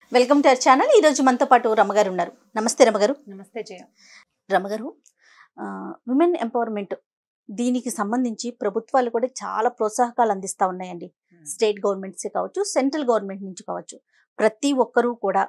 Welcome to our channel ఈ రోజు మనతో పాటు రమగారు ఉన్నారు నమస్తే రమగారు నమస్తే జయ రమగారు ఉమెన్ ఎంపవర్మెంట్ దీనికి సంబంధించి ప్రభుత్వాలు కూడా చాలా ప్రోత్సాహకాలు అందిస్తూ ఉన్నాయండి స్టేట్ గవర్నమెంట్స్ కావచ్చు సెంట్రల్ గవర్నమెంట్ నుంచి కావచ్చు ప్రతి ఒక్కరూ కూడా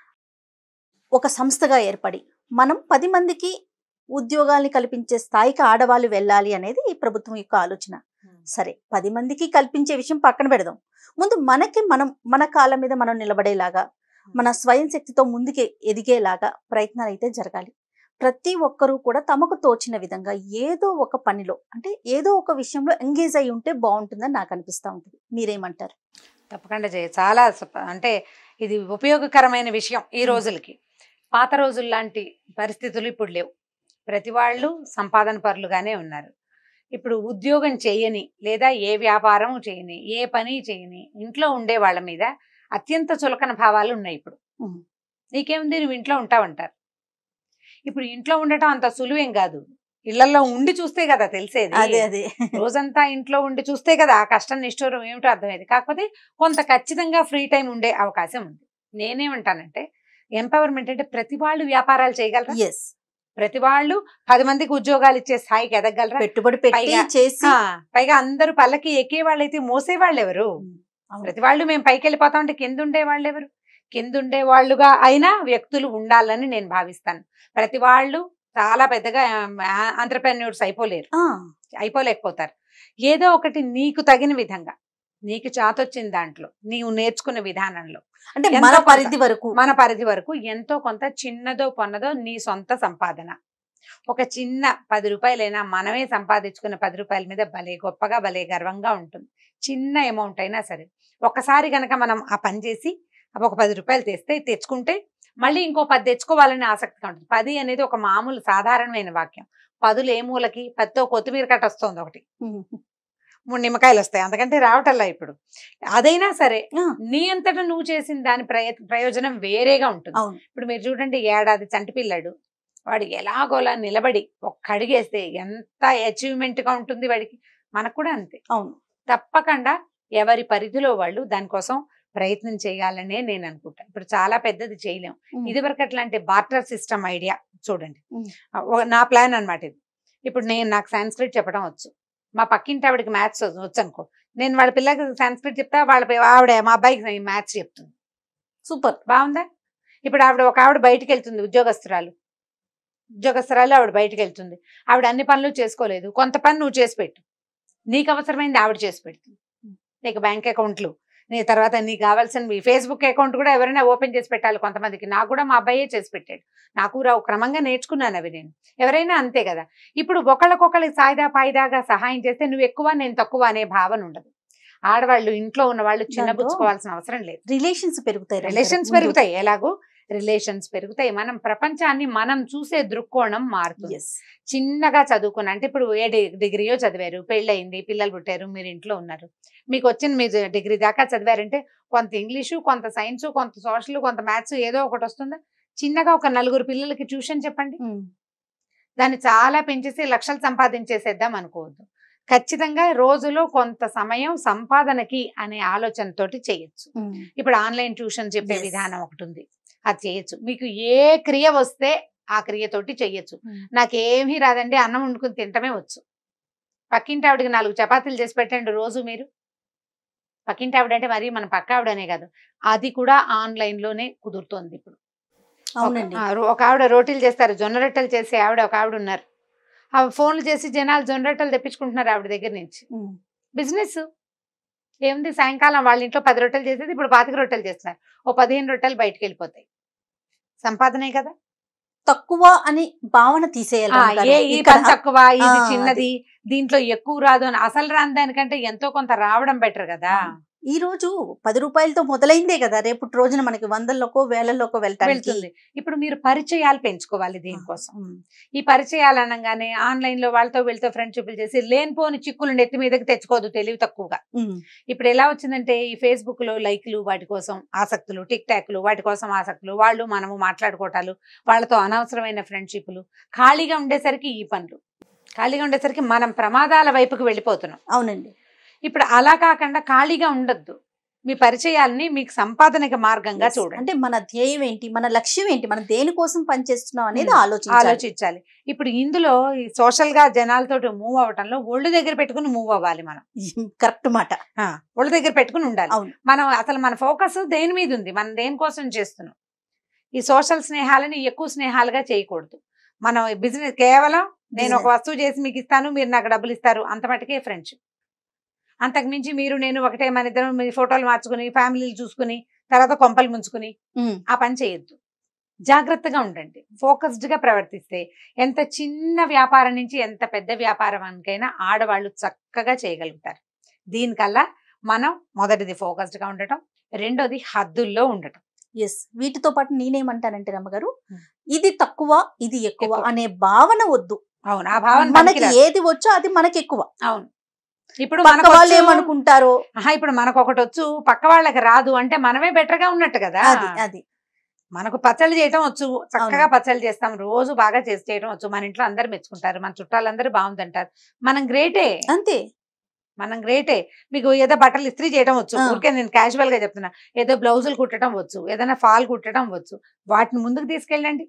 ఒక సంస్థగా ఏర్పడి మనం పది మందికి ఉద్యోగాల్ని కల్పించే స్థాయికి ఆడవాళ్ళు వెళ్ళాలి అనేది ఈ ప్రభుత్వం యొక్క ఆలోచన సరే పది మందికి కల్పించే విషయం పక్కన పెడదాం ముందు మనకి మనం మన కాళ్ళ మీద మనం నిలబడేలాగా మన స్వయం శక్తితో ముందుకు ఎదిగేలాగా ప్రయత్నాలు అయితే జరగాలి ప్రతి ఒక్కరూ కూడా తమకు తోచిన విధంగా ఏదో ఒక పనిలో అంటే ఏదో ఒక విషయంలో ఎంగేజ్ అయి ఉంటే బాగుంటుందని నాకు అనిపిస్తూ ఉంటుంది మీరేమంటారు తప్పకుండా జయ చాలా సప- అంటే ఇది ఉపయోగకరమైన విషయం ఈ రోజులకి పాత రోజుల లాంటి పరిస్థితులు ఇప్పుడు లేవు ప్రతి వాళ్ళు సంపాదన పరులుగానే ఉన్నారు ఇప్పుడు ఉద్యోగం చేయని లేదా ఏ వ్యాపారం చేయని ఏ పని చేయని ఇంట్లో ఉండే వాళ్ళ మీద అత్యంత చులకన భావాలు ఉన్నాయి ఇప్పుడు ఉమ్. నీకేముంది నువ్వు ఇంట్లో ఉంటావంటారు ఇప్పుడు ఇంట్లో ఉండటం అంత సులువేం కాదు ఇళ్లలో ఉండి చూస్తే కదా తెలిసేది అదే అదే రోజంతా ఇంట్లో ఉండి చూస్తే కదా ఆ కష్టం నిష్ఠూరం ఏమిటో అర్థమైంది కాకపోతే కొంత ఖచ్చితంగా ఫ్రీ టైం ఉండే అవకాశం ఉంది నేనేమంటానంటే ఎంపవర్మెంట్ అంటే ప్రతి వాళ్ళు వ్యాపారాలు చేయగలరా ఎస్ ప్రతి వాళ్ళు పది మందికి ఉద్యోగాలు ఇచ్చే స్థాయికి ఎదగలరా పెట్టుబడి పెట్టి పైగా- చేసి ఆ, పైగా అందరూ పల్లకి ఎక్కే వాళ్ళైతే మోసే వాళ్ళు ఎవరు అవును. ప్రతి వాళ్ళు మేము పైకి వెళ్ళిపోతాం అంటే కింద ఉండే వాళ్ళు ఎవరు కింద ఉండే వాళ్ళుగా అయినా వ్యక్తులు ఉండాలని నేను భావిస్తాను ప్రతి వాళ్ళు చాలా పెద్దగా ఆంటర్ప్రెన్యూర్స్ అయిపోలేరు ఆ, అయిపోలేకపోతారు ఏదో ఒకటి నీకు తగిన విధంగా నీకు చాతొచ్చిన దాంట్లో నీవు నేర్చుకున్న విధానంలో అంటే ఎంతో మన కొంత. పరిధి వరకు మన పరిధి వరకు ఎంతో కొంత చిన్నదో పొన్నదో నీ సొంత సంపాదన ఒక చిన్న పది రూపాయలైనా మనమే సంపాదించుకున్న పది రూపాయల మీద భలే గొప్పగా భలే గర్వంగా ఉంటుంది చిన్న అమౌంట్ అయినా సరే ఒకసారి గనక మనం ఆ పని చేసి ఒక పది రూపాయలు తెస్తే తెచ్చుకుంటే మళ్ళీ ఇంకో పది తెచ్చుకోవాలని ఆసక్తిగా ఉంటుంది పది అనేది ఒక మామూలు సాధారణమైన వాక్యం పదులు ఏ మూలకి పదితో కొత్తిమీర కట్ట వస్తుంది ఒకటి ఉమ్. మూడు నిమ్మకాయలు వస్తాయి అంతకంటే రావటల్లా ఇప్పుడు అదైనా సరే ఆ, నీ అంతటా నువ్వు చేసిన దాని ప్రయ ప్రయోజనం వేరేగా ఉంటుంది అవును ఇప్పుడు మీరు చూడండి ఏడాది చంటి పిల్లాడు వాడు ఎలాగోలా నిలబడి ఒక్క అడిగేస్తే ఎంత అచీవ్మెంట్ గా ఉంటుంది వాడికి మనకు కూడా అంతే అవును తప్పకుండా ఎవరి పరిధిలో వాళ్ళు దానికోసం ప్రయత్నం చేయాలనే నేను అనుకుంటా ఇప్పుడు చాలా పెద్దది చేయలేం ఉమ్. ఇదివరకు అట్లాంటి బార్టర్ సిస్టమ్ ఐడియా చూడండి ఉమ్. ఆ, ఓ- నా ప్లాన్ అన్నమాట ఇది ఇప్పుడు నేను నాకు సాంస్క్రిట్ చెప్పడం వచ్చు మా పక్కింటి ఆవిడకి మ్యాథ్స్ వచ్చు అనుకో నేను వాళ్ళ పిల్లకి సాంస్క్రిట్ చెప్తా వాళ్ళ పి- ఆవిడ మా అబ్బాయికి మ్యాథ్స్ చెప్తుంది సూపర్ బాగుందా ఇప్పుడు ఆవిడ ఒక ఆవిడ బయటికి వెళ్తుంది ఉద్యోగస్తురాలు ఉద్యోగస్తురాలు ఆవిడ బయటికి వెళ్తుంది ఆవిడ అన్ని పనులు చేసుకోలేదు కొంత పని నువ్వు చేసి పెట్టు నీకు అవసరమైంది ఆవిడ చేసి పెడుతుంది నీకు బ్యాంక్ అకౌంట్లు నీ తర్వాత నీకు కావాల్సిన మీ ఫేస్బుక్ అకౌంట్ కూడా ఎవరైనా ఓపెన్ చేసి పెట్టాలి కొంతమందికి నాకు కూడా మా అబ్బాయే చేసి పెట్టాడు నాకు రావు క్రమంగా నేర్చుకున్నాను అవి నేను ఎవరైనా అంతే కదా ఇప్పుడు ఒకళ్ళకొకళ్ళకి సాయిదా పాయిదాగా సహాయం చేస్తే నువ్వు ఎక్కువ నేను తక్కువ అనే భావన ఉండదు ఆడవాళ్ళు ఇంట్లో ఉన్న వాళ్ళు చిన్నబుచ్చుకోవాల్సిన అవసరం లేదు రిలేషన్స్ పెరుగుతాయి రిలేషన్స్ ముందు. పెరుగుతాయి ఎలాగో రిలేషన్స్ పెరుగుతాయి మనం ప్రపంచాన్ని మనం చూసే దృక్కోణం మారుతుంది Yes. చిన్నగా చదువుకున్న అంటే ఇప్పుడు ఏ డి- డిగ్రీయో చదివారు పెళ్ళయింది పిల్లలు పుట్టారు మీరు ఇంట్లో ఉన్నారు మీకు వచ్చిన మీ డిగ్రీ దాకా చదివారంటే కొంత ఇంగ్లీషు కొంత సైన్స్ కొంత సోషల్ కొంత మ్యాథ్స్ ఏదో ఒకటి వస్తుందా చిన్నగా ఒక నలుగురు పిల్లలకి ట్యూషన్ చెప్పండి ఉమ్. దాన్ని చాలా పెంచేసి లక్షలు సంపాదించేసేద్దాం అనుకోవద్దు ఖచ్చితంగా రోజులో కొంత సమయం సంపాదనకి అనే ఆలోచనతోటి చేయొచ్చు ఉమ్. ఇప్పుడు ఆన్లైన్ ట్యూషన్ చెప్పే Yes. విధానం ఒకటి ఉంది అది చేయొచ్చు మీకు ఏ క్రియ వస్తే ఆ క్రియతోటి చెయ్యొచ్చు ఉమ్. నాకేమీ రాదండి అన్నం వండుకుని తింటమే వచ్చు పక్కింటి ఆవిడకి నాలుగు చపాతీలు చేసి పెట్టండి రోజు మీరు పక్కింటి ఆవిడ అంటే మరి మన పక్క ఆవిడనే కాదు అది కూడా ఆన్లైన్ లోనే కుదురుతోంది ఇప్పుడు అవునండి ఒక- ఆ, రో- ఒక ఆవిడ రోటీలు చేస్తారు జొన్న రొట్టెలు చేసే ఆవిడ ఒక ఆవిడ ఉన్నారు ఆ ఫోన్లు చేసి జనాలు జొన్న రొట్టెలు తెప్పించుకుంటున్నారు ఆవిడ దగ్గర నుంచి ఉమ్. బిజినెస్ ఏముంది సాయంకాలం వాళ్ళ ఇంట్లో పది రొట్టెలు చేసేది ఇప్పుడు పాతిక రొట్టెలు చేస్తున్నారు ఓ పదిహేను రొట్టెలు బయటకు వెళ్ళిపోతాయి సంపాదనే కదా తక్కువ అని భావన తీసేయాలి ఆ, రమగారు. ఏ ఈ ఇక్కడ పని తక్కువ ఇది ఆ, చిన్నది దీంట్లో ఎక్కువ రాదు అని అసలు రాని దానికంటే ఎంతో కొంత రావడం బెటర్ కదా ఈ రోజు పది రూపాయలతో మొదలైందే కదా రేపు రోజున మనకి వందల్లోకో వేలల్లోకో వెళ్తానికి వెళ్తుంది ఇప్పుడు మీరు పరిచయాలు పెంచుకోవాలి దీనికోసం ఉమ్. ఈ పరిచయాలు అనగానే ఆన్లైన్ లో వాళ్ళతో వీళ్ళతో ఫ్రెండ్షిప్లు చేసి లేనిపోని చిక్కులు నెత్తి మీదకి తెచ్చుకోదు తెలివి తక్కువగా ఉమ్. ఇప్పుడు ఎలా వచ్చిందంటే ఈ ఫేస్బుక్ లో లైక్లు వాటి కోసం ఆసక్తులు టిక్ టాక్లు వాటి కోసం ఆసక్తులు వాళ్ళు మనము మాట్లాడుకోవటాలు వాళ్ళతో అనవసరమైన ఫ్రెండ్షిప్లు ఖాళీగా ఉండేసరికి ఈ పనులు ఖాళీగా ఉండేసరికి మనం ప్రమాదాల వైపుకు వెళ్ళిపోతున్నాం అవునండి ఇప్పుడు అలా కాకుండా ఖాళీగా ఉండొద్దు మీ పరిచయాల్ని మీకు సంపాదనక మార్గంగా Yes. చూడండి అంటే మన ధ్యేయం ఏంటి మన లక్ష్యం ఏంటి మనం దేనికోసం పనిచేస్తున్నాం అనేది Hmm. ఆలోచించాలి ఆలోచించాలి ఇప్పుడు ఇందులో ఈ సోషల్ గా జనాలతో మూవ్ అవ్వటంలో ఒళ్ళు దగ్గర పెట్టుకుని మూవ్ అవ్వాలి మనం కరెక్ట్ మాట ఆ, ఒళ్ళు దగ్గర పెట్టుకుని ఉండాలి అవును. మనం అసలు మన ఫోకస్ దేని మీద ఉంది మనం దేనికోసం చేస్తున్నాం ఈ సోషల్ స్నేహాలని ఎక్కువ స్నేహాలుగా చేయకూడదు మనం బిజినెస్ కేవలం నేను ఒక Business. వస్తువు చేసి మీకు ఇస్తాను మీరు నాకు డబ్బులు ఇస్తారు అంత మటుకే ఫ్రెండ్షిప్ అంతకు మించి మీరు నేను ఒకటే మన ఇద్దరం మీ ఫోటోలు మార్చుకుని ఫ్యామిలీలు చూసుకుని తర్వాత కొంపలు ముంచుకుని ఉమ్, ఆ పని చేయొద్దు జాగ్రత్తగా ఉండండి ఫోకస్డ్ గా ప్రవర్తిస్తే ఎంత చిన్న వ్యాపారం నుంచి ఎంత పెద్ద వ్యాపారానికైనా ఆడవాళ్ళు చక్కగా చేయగలుగుతారు దీనికల్లా మనం మొదటిది ఫోకస్డ్ గా ఉండటం రెండోది హద్దుల్లో ఉండటం ఎస్ వీటితో పాటు నేనేమంటానంటే రమ్మగారు Hmm. ఇది తక్కువ ఇది ఎక్కువ ఎక్కువ. అనే భావన వద్దు అవును ఆ భావన మనకి పనికిరాదు. ఏది వచ్చో అది మనకి ఎక్కువ అవును ఇప్పుడు పక్క మనకు వాళ్ళు వచ్చు- ఏమనుకుంటారో ఆహా, ఇప్పుడు మనకు ఒకటి వచ్చు పక్క వాళ్ళకి రాదు అంటే మనమే బెటర్ గా ఉన్నట్టు కదా అది అది మనకు పచ్చళ్ళు చేయటం వచ్చు చక్కగా పచ్చళ్ళు చేస్తాం రోజు బాగా చేసి చేయటం వచ్చు మన ఇంట్లో అందరు మెచ్చుకుంటారు మన చుట్టాలందరూ బాగుందంటారు మనం గ్రేటే అంతే మనం గ్రేటే మీకు ఏదో బట్టలు ఇస్త్రీ చేయడం వచ్చు ఆ. ఊరికే నేను క్యాజువల్ గా చెప్తున్నా ఏదో బ్లౌజులు కుట్టడం వచ్చు ఏదైనా ఫాల్ కుట్టడం వచ్చు వాటిని ముందుకు తీసుకెళ్ళండి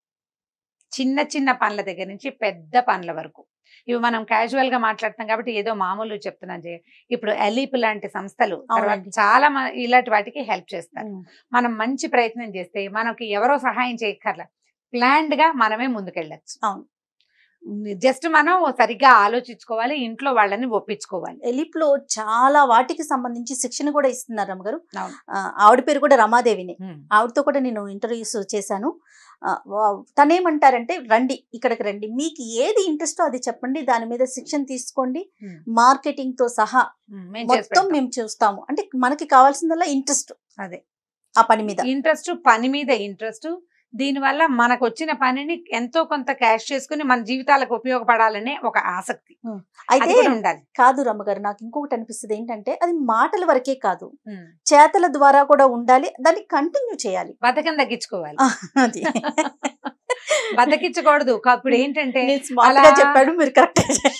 చిన్న చిన్న పనుల దగ్గర నుంచి పెద్ద పనుల వరకు ఇవి మనం క్యాజువల్ గా మాట్లాడుతాం కాబట్టి ఏదో మామూలు చెప్తున్నాం జయ ఇప్పుడు ఎలీప్ లాంటి సంస్థలు తర్వాత అవునండి. చాలా మ- ఇలాంటి వాటికి హెల్ప్ చేస్తారు ఉమ్, మనం మంచి ప్రయత్నం చేస్తే మనకి ఎవరో సహాయం చేయక్కర్లా ప్లాన్డ్ గా మనమే ముందుకెళ్ళచ్చు అవును. జస్ట్ మనం సరిగ్గా ఆలోచించుకోవాలి ఇంట్లో వాళ్ళని ఒప్పించుకోవాలి ఎలిప్ లో చాలా వాటికి సంబంధించి శిక్షణ కూడా ఇస్తున్నారు రమ్మగారు అవును. ఆ, ఆవిడ పేరు కూడా రమాదేవిని ఆవిడతో కూడా నేను ఇంటర్వ్యూస్ చేశాను ఆ, వా- తనేమంటారంటే రండి ఇక్కడికి రండి మీకు ఏది ఇంట్రెస్టో అది చెప్పండి దాని మీద శిక్షణ తీసుకోండి Hmm. మార్కెటింగ్ తో సహా మేము చేసి మొత్తం పెడతాం. మేము చూస్తాము అంటే మనకి కావాల్సిందల్లా ఇంట్రెస్ట్ అదే ఆ పని మీద ఇంట్రెస్ట్ పని మీద ఇంట్రెస్ట్ దీనివల్ల మనకు వచ్చిన పనిని ఎంతో కొంత క్యాష్ చేసుకుని మన జీవితాలకు ఉపయోగపడాలనే ఒక ఆసక్తి అది అయితే కూడా ఉండాలి కాదు రమ్మగారు నాకు ఇంకొకటి అనిపిస్తుంది ఏంటంటే అది మాటల వరకే కాదు చేతల ద్వారా కూడా ఉండాలి దాన్ని కంటిన్యూ చేయాలి బతకం తగ్గించుకోవాలి అది బతకించకూడదు ఇప్పుడు ఏంటంటే నేను స్మార్ట్ గా అలా- చెప్పాడు మీరు కరెక్ట్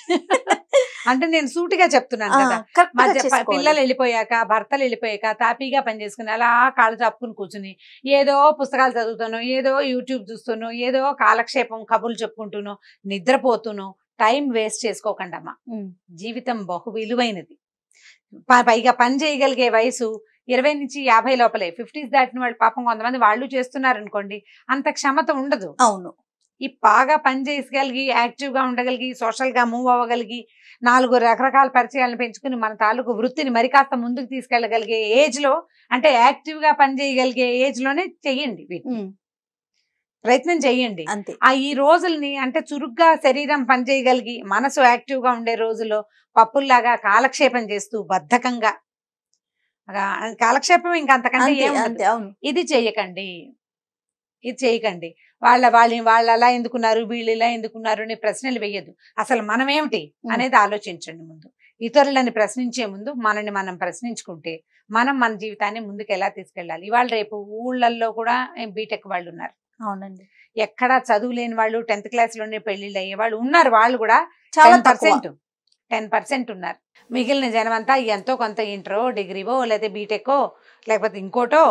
అంటే నేను సూటిగా చెప్తున్నాను కదా కరెక్ట్ మధ్య ప- పిల్లలు వెళ్ళిపోయాక భర్తలు వెళ్ళిపోయాక తాపీగా పని చేసుకుని అలా కాళ్ళు చాపుకుని కూర్చుని ఏదో పుస్తకాలు చదువుతాను ఏదో యూట్యూబ్ చూస్తాను ఏదో కాలక్షేపం కబుర్లు చెప్పుకుంటూనో నిద్రపోతూనో టైం వేస్ట్ చేసుకోకండి అమ్మా జీవితం బహు విలువైనది ప- పైగా పని చేయగలిగే వయసు ఇరవై నుంచి యాభై లోపలే ఫిఫ్టీస్ దాటిన వాళ్ళు పాపం కొంతమంది వాళ్ళు చేస్తున్నారు అనుకోండి అంత క్షమత ఉండదు అవును ఈ బాగా పని చేయగలిగి యాక్టివ్ గా ఉండగలిగి సోషల్ గా మూవ్ అవ్వగలిగి నాలుగు రకరకాల పరిచయాలను పెంచుకుని మన తాలూకు వృత్తిని మరి కాస్త ముందుకు తీసుకెళ్ళగలిగే ఏజ్ లో అంటే యాక్టివ్ గా పని చేయగలిగే ఏజ్ లోనే చెయ్యండి వీటిని. ఉమ్, ప్రయత్నం చెయ్యండి అంతే ఆ ఈ రోజుల్ని అంటే చురుగ్గా శరీరం పనిచేయగలిగి మనసు యాక్టివ్ గా ఉండే రోజుల్లో పప్పుల్లాగా కాలక్షేపం చేస్తూ బద్ధకంగా అలా కాలక్షేపం ఇంకా అంతకంటే అంతే ఏం అంతే అవును ఇది చేయకండి ఇది చేయకండి వాళ్ళ వాళ్ళ వాళ్ళు అలా ఎందుకున్నారు వీళ్ళు ఇలా ఎందుకున్నారు అనే ప్రశ్నలు వేయద్దు అసలు మనం ఏమిటి అనేది ఆలోచించండి ముందు ఇతరులని ప్రశ్నించే ముందు మనని మనం ప్రశ్నించుకుంటే మనం మన జీవితాన్ని ముందుకు ఎలా తీసుకెళ్ళాలి ఇవాళ రేపు ఊళ్ళల్లో కూడా బీటెక్ వాళ్ళు ఉన్నారు అవునండి ఎక్కడా చదువు లేని వాళ్ళు టెన్త్ క్లాస్ లోనే పెళ్లిళ్ళు అయ్యే వాళ్ళు ఉన్నారు వాళ్ళు కూడా చాలా టెన్ తక్కువ పర్సెంట్ టెన్ పర్సెంట్ ఉన్నారు మిగిలిన జనం అంతా ఎంతో కొంత ఇంటరో డిగ్రీవో లేకపోతే బీటెక్కో లేకపోతే ఇంకోటో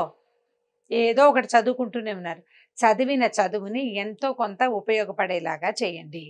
ఏదో ఒకటి చదువుకుంటూనే ఉన్నారు చదివిన చదువుని ఎంతో కొంత ఉపయోగపడేలాగా చేయండి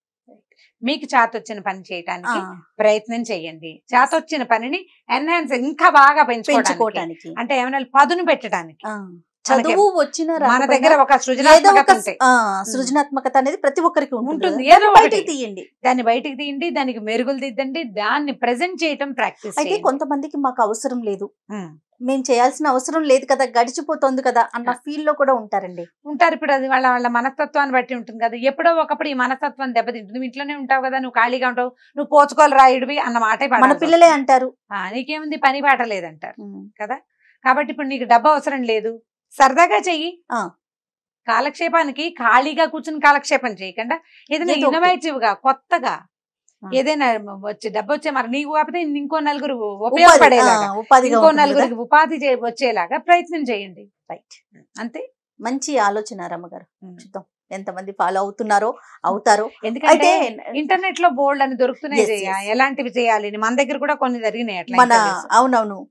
మీకు చాతొచ్చిన పని ఆ, చేయటానికి ప్రయత్నం చేయండి చాతొచ్చిన పనిని ఎన్హాన్స్ ఇంకా బాగా పెంచుకోవడానికి పెంచుకోవటానికి అంటే ఏమైనా పదును పెట్టడానికి ఆ, చదువు వచ్చిన మన దగ్గర ఒక ఏదో సృజనాత్మకత ఒక ఉంటాయి ఆ, సృజనాత్మకత అనేది ప్రతి ఒక్కరికి ఉంటుంది ఉంటుంది. కదా. ఏదో దాన్ని బయటికి ఒకటి. తీయండి దాన్ని బయటికి తీయండి దానికి మెరుగులు దిద్దండి దాన్ని ప్రెజెంట్ చేయటం ప్రాక్టీస్ అయితే కొంతమందికి మాకు అవసరం లేదు మేము చేయాల్సిన అవసరం లేదు కదా గడిచిపోతుంది కదా అన్న ఫీల్ లో కూడా ఉంటారండి ఉంటారు ఇప్పుడు అది వాళ్ళ వాళ్ళ మనస్తత్వాన్ని బట్టి ఉంటుంది కదా ఎప్పుడో ఒకప్పుడు ఈ మనస్తత్వం దెబ్బతింటుంది నువ్వు ఇంట్లోనే ఉంటావు కదా నువ్వు ఖాళీగా ఉంటావు నువ్వు పోచుకోలు రాయుడివి అన్న మాటే మన పడాల్సి పిల్లలే వస్తుంది. అంటారు ఆ, నీకేముంది పని పాట లేదంటారు ఉమ్, కదా కాబట్టి ఇప్పుడు నీకు డబ్బు అవసరం లేదు సరదాగా చెయ్యి ఆ. కాలక్షేపానికి ఖాళీగా కూర్చుని కాలక్షేపం చేయకుండా ఏదైనా ఏదో ఒకటి. ఇన్నోవేటివ్ గా కొత్తగా ఆ. ఏదైనా వచ్చే డబ్బు వచ్చే మరి నీకు కాకపోతే ఇంకో నలుగురు ఉపాధి ఆ, ఉపయోగపడేలాగా ఉపాధిగా ఇంకో ఉంటుంది కదా. నలుగురికి ఉపాధి చే- వచ్చేలాగా ప్రయత్నం చేయండి రైట్ అంతే మంచి ఆలోచన రమ్మగారు చూద్దాం ఎంతమంది ఫాలో అవుతున్నారో అవుతారో ఎందుకంటే అయితే ఇంటర్నెట్ లో బోల్డ్ అని దొరుకుతున్నాయి Yes, జయ. yes. ఎలాంటివి చేయాలి అని మన దగ్గర కూడా కొన్ని జరిగినాయి అట్లా మన interviews. అవునవును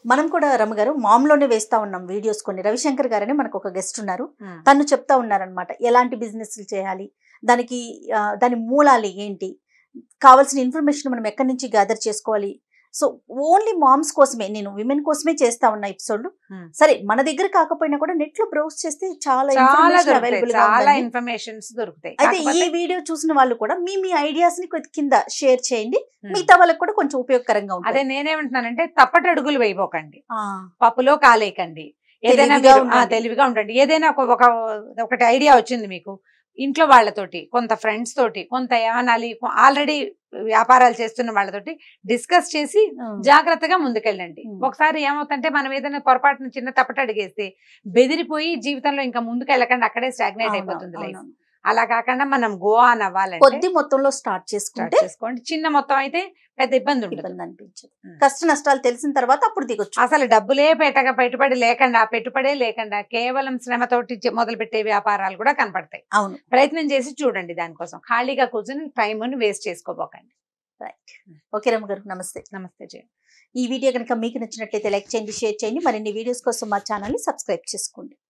మనం కూడా రమ్మ గారు మామ్లోనే వేస్తా ఉన్నాం వీడియోస్ కొన్ని రవిశంకర్ గారని మనకు ఒక గెస్ట్ ఉన్నారు తను చెప్తా ఉన్నారనమాట ఎలాంటి బిజినెస్లు చేయాలి దానికి ఆ, దాని మూలాలు ఏంటి కావాల్సిన ఇన్ఫర్మేషన్ మనం ఎక్కడి నుంచి గ్యాదర్ చేసుకోవాలి సో ఓన్లీ మామ్స్ కోసమే నేను విమెన్ కోసమే చేస్తా ఉన్న ఎపిసోడ్ Hmm. సరే మన దగ్గర కాకపోయినా కూడా నెట్ లో బ్రౌజ్ చేస్తే చాలా చాలా ఇన్ఫర్మేషన్ దొరుకుతాయి అవైలబుల్ గా చాలా ఉందండి. ఇన్ఫర్మేషన్స్ దొరుకుతాయి అయితే ఈ కాకపోతే, వీడియో చూసిన వాళ్ళు కూడా మీ మీ ఐడియాస్ ని కొద్ది కింద షేర్ చేయండి ఉమ్, మిగతా వాళ్ళకి కూడా కొంచెం ఉపయోగకరంగా అదే ఉంటుంది నేనేమంటున్నానంటే తప్పటి అడుగులు వేయబోకండి ఆ, పప్పులో కాలేయకండి ఏదైనా తెలివిగా మీరు- ఆ, ఉండండి. తెలివిగా ఉండండి ఏదైనా ఒక ఒక ఒకటి ఐడియా వచ్చింది మీకు ఇంట్లో వాళ్ళతోటి కొంత ఫ్రెండ్స్ తోటి కొంత ఏమనాలి ఆల్రెడీ వ్యాపారాలు చేస్తున్న వాళ్ళతోటి డిస్కస్ చేసి ఉమ్, జాగ్రత్తగా ముందుకెళ్ళండి Hmm. ఒకసారి ఏమవుతుంటే మనం ఏదైనా పొరపాటున చిన్న తప్పట అడిగేస్తే బెదిరిపోయి జీవితంలో ఇంకా ముందుకు వెళ్ళకండి అక్కడే స్టాగ్నేట్ అవును, అయిపోతుంది లైఫ్ అవును. అలా కాకుండా మనం గో ఆన్ అవ్వాలంటే కొద్ది మొత్తంలో స్టార్ట్ start చేసుకుంటే చేసుకోండి చిన్న మొత్తం అయితే పెద్ద ఇబ్బంది ఉండదు ఇబ్బంది అనిపించదు ఉమ్. కష్ట నష్టాలు తెలిసిన తర్వాత అప్పుడు దిగొచ్చు అసలు డబ్బులే పెట్టగా పెట్టుబడి లేకుండా పెట్టుబడే లేకుండా కేవలం శ్రమతోటి చె- మొదలుపెట్టే వ్యాపారాలు కూడా కనపడతాయి అవును ప్రయత్నం చేసి చూడండి దానికోసం ఖాళీగా కూర్చొని టైం వేస్ట్ చేసుకోబోకండి ఓకే రమ్మ గారు నమస్తే నమస్తే జయ ఈ వీడియో కనుక మీకు నచ్చినట్లయితే లైక్ చేయండి షేర్ చేయండి మరిన్ని వీడియోస్ కోసం మా ఛానల్ని సబ్స్క్రైబ్ చేసుకోండి